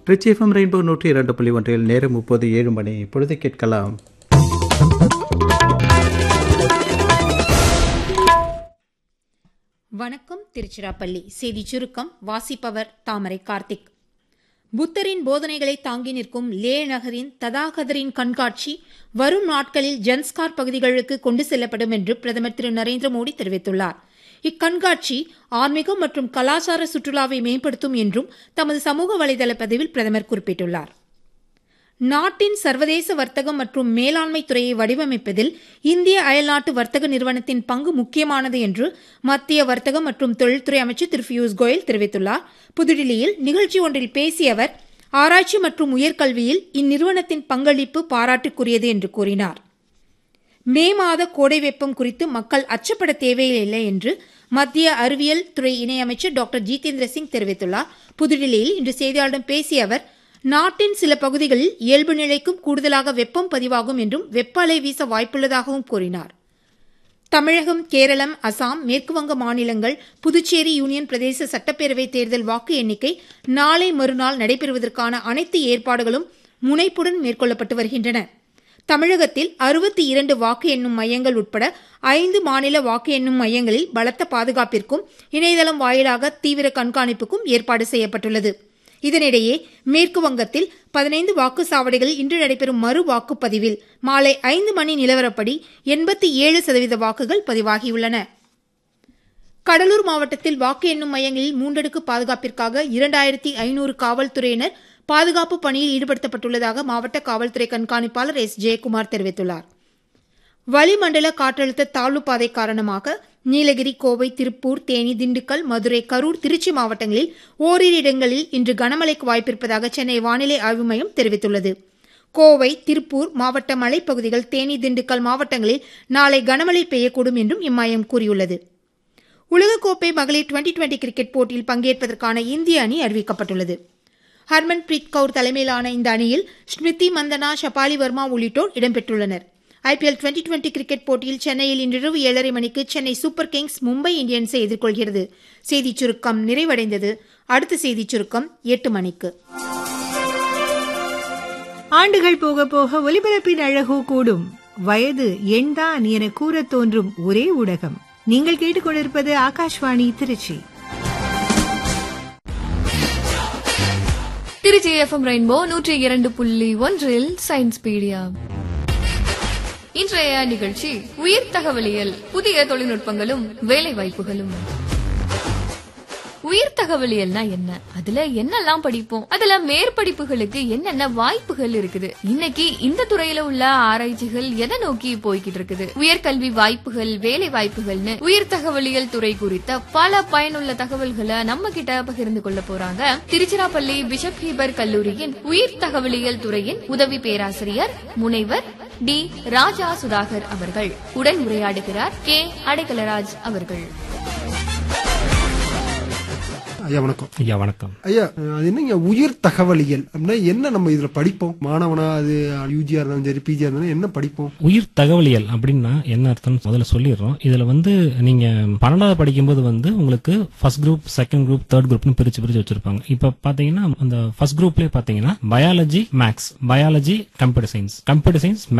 Trichy FM rainbow நூற்றி இரண்டு புள்ளி ஒன்றில் நேரம் முப்பது ஏழு மணி இப்பொழுது கேட்கலாம் வணக்கம் திருச்சிராப்பள்ளி செய்தி சுருக்கம் வாசிப்பவர் தாமரை கார்த்திக் புத்தரின் போதனைகளை தாங்கி நிற்கும் லே நகரின் ததாகதரின் கண்காட்சி வரும் நாட்களில் ஜன்ஸ்கார் பகுதிகளுக்கு கொண்டு செல்லப்படும் என்று பிரதமர் திரு நரேந்திர மோடி தெரிவித்துள்ளார் இக்கண்காட்சி ஆன்மீகம் மற்றும் கலாச்சார சுற்றுலாவை மேம்படுத்தும் என்றும் தமது சமூக வலைதள பதிவில் பிரதமர் குறிப்பிட்டுள்ளார் நாட்டின் சர்வதேச வர்த்தகம் மற்றும் மேலாண்மை துறையை வடிவமைப்பதில் இந்திய அயல்நாட்டு வர்த்தக நிறுவனத்தின் பங்கு முக்கியமானது என்று மத்திய வர்த்தகம் மற்றும் தொழில்துறை அமைச்சர் திரு பியூஷ் கோயல் தெரிவித்துள்ளார் புதுடில்லியில் நிகழ்ச்சி ஒன்றில் பேசிய அவர் ஆராய்ச்சி மற்றும் உயர்கல்வியில் இந்நிறுவனத்தின் பங்களிப்பு பாராட்டுக்குரியது என்று கூறினார் மே மாத கோடை வெப்பம் குறித்து மக்கள் அச்சப்பட தேவையில்லை என்று மத்திய அறிவியல் துறை இணையமைச்சர் டாக்டர் ஜிதேந்திர சிங் தெரிவித்துள்ளார் புதுடில்லியில் இன்று செய்தியாளர்களிடம் பேசிய அவர் நாட்டின் சில பகுதிகளில் இயல்பு நிலைக்கும் கூடுதலாக வெப்பம் பதிவாகும் என்றும் வெப்ப அலை வீச வாய்ப்புள்ளதாகவும் கூறினார் தமிழகம் கேரளம் அசாம் மேற்குவங்க மாநிலங்கள் புதுச்சேரி யூனியன் பிரதேச சட்டப்பேரவை தேர்தல் வாக்கு எண்ணிக்கை நாளை மறுநாள் நடைபெறுவதற்கான அனைத்து ஏற்பாடுகளும் முனைப்புடன் மேற்கொள்ளப்பட்டு வருகின்றன தமிழகத்தில் அறுபத்தி இரண்டு வாக்கு எண்ணும் மையங்கள் உட்பட ஐந்து மாநில வாக்கு எண்ணும் மையங்களில் பலத்த பாதுகாப்பிற்கும் இணையதளம் வாயிலாக தீவிர கண்காணிப்புக்கும் ஏற்பாடு செய்யப்பட்டுள்ளது இதனிடையே மேற்கு வங்கத்தில் பதினைந்து வாக்குச்சாவடிகளில் இன்று நடைபெறும் மறு வாக்குப்பதிவில் மாலை ஐந்து மணி நிலவரப்படி எண்பத்தி ஏழு சதவீத வாக்குகள் பதிவாகியுள்ளன கடலூர் மாவட்டத்தில் வாக்கு எண்ணும் மையங்களில் மூன்றடுக்கு பாதுகாப்பிற்காக இரண்டாயிரத்தி ஐநூறு காவல்துறையினர் பாதுகாப்பு பணியில் ஈடுபடுத்தப்பட்டுள்ளதாக மாவட்ட காவல்துறை கண்காணிப்பாளர் எஸ் ஜெயக்குமார் தெரிவித்துள்ளார் வளிமண்டல காற்றழுத்த தாழ்வு பாதை காரணமாக நீலகிரி கோவை திருப்பூர் தேனி திண்டுக்கல் மதுரை கரூர் திருச்சி மாவட்டங்களில் ஓரிரு இடங்களில் இன்று கனமழைக்கு வாய்ப்பிருப்பதாக சென்னை வானிலை ஆய்வு மையம் தெரிவித்துள்ளது கோவை திருப்பூர் மாவட்ட மலைப்பகுதிகள் தேனி திண்டுக்கல் மாவட்டங்களில் நாளை கனமழை பெய்யக்கூடும் என்றும் இம்மையம் கூறியுள்ளது உலகக்கோப்பை மகளிர் டுவெண்டி டுவெண்டி கிரிக்கெட் போட்டியில் பங்கேற்பதற்கான இந்திய அணி அறிவிக்கப்பட்டுள்ளது ஹர்மன் பிரீத் கவுர் தலைமையிலான இந்த அணியில் ஸ்மிருதி மந்தனா ஷபாலி வர்மா உள்ளிட்டோர் இடம்பெற்றுள்ளனர் ஐபிஎல் டுவெண்டி டுவெண்டி கிரிக்கெட் போட்டியில் சென்னையில் இன்றிரவு ஏழரை மணிக்கு சென்னை சூப்பர் கிங்ஸ் மும்பை இந்தியன்ஸை எதிர்கொள்கிறது செய்திச் சுருக்கம் நிறைவடைந்தது அடுத்த செய்திச் சுருக்கம் எட்டு மணிக்கு ஆண்டுகள் போக போக ஒலிபரப்பின் அழகோ கூடும் வயது எண்தான் என கூறத் தோன்றும் ஒரே ஊடகம் நீங்கள் கேட்டுக்கொண்டிருப்பது ஆகாஷ்வாணி திருச்சி திருச்சி எஃப்எம் ரெயின்போ நூற்றி இரண்டு புள்ளி ஒன்றில் சயின்ஸ் பீடியா இன்றைய நிகழ்ச்சி உயிர் தகவலியல் புதிய தொழில்நுட்பங்களும் வேலை வாய்ப்புகளும் உயிர் தகவலியல்னா என்ன அதுல என்னெல்லாம் படிப்போம் அதுல மேற்படிப்புகளுக்கு என்னென்ன வாய்ப்புகள் இருக்குது இன்னைக்கு இந்த துறையில உள்ள ஆராய்ச்சிகள் எதை நோக்கி போய்கிட்டு இருக்குது உயர்கல்வி வாய்ப்புகள் வேலை வாய்ப்புகள்னு உயிர் தகவலியல் துறை குறித்த பல பயனுள்ள தகவல்களை நம்ம கிட்ட பகிர்ந்து கொள்ள போறாங்க திருச்சிராப்பள்ளி பிஷப் ஹீபர் கல்லூரியின் உயிர் தகவலியல் துறையின் உதவி பேராசிரியர் முனைவர் டி ராஜா சுதாகர் அவர்கள் உடன் உரையாடுகிறார் கே அடைக்கலராஜ் அவர்கள் ஐயா வணக்கம் ஐயா வணக்கம் ஐயா அது என்னங்க உயிர் தகவலியல் அப்படின்னா என்ன நம்ம இதுல படிப்போம் மாணவனா அது யூஜியா இருந்தாலும் சரி பிஜியா இருந்தாலும் என்ன படிப்போம் உயிர் தகவலியல் அப்படின்னா என்ன அர்த்தம் முதல்ல சொல்லிடுறோம் இதுல வந்து நீங்க பன்னெண்டாவது படிக்கும்போது வந்து உங்களுக்கு first group second group third குரூப்னு பிரிச்சு பிரிச்சு வச்சிருப்பாங்க இப்ப பாத்தீங்கன்னா அந்த ஃபர்ஸ்ட் குரூப்லயே பாத்தீங்கன்னா biology maths biology computer science computer science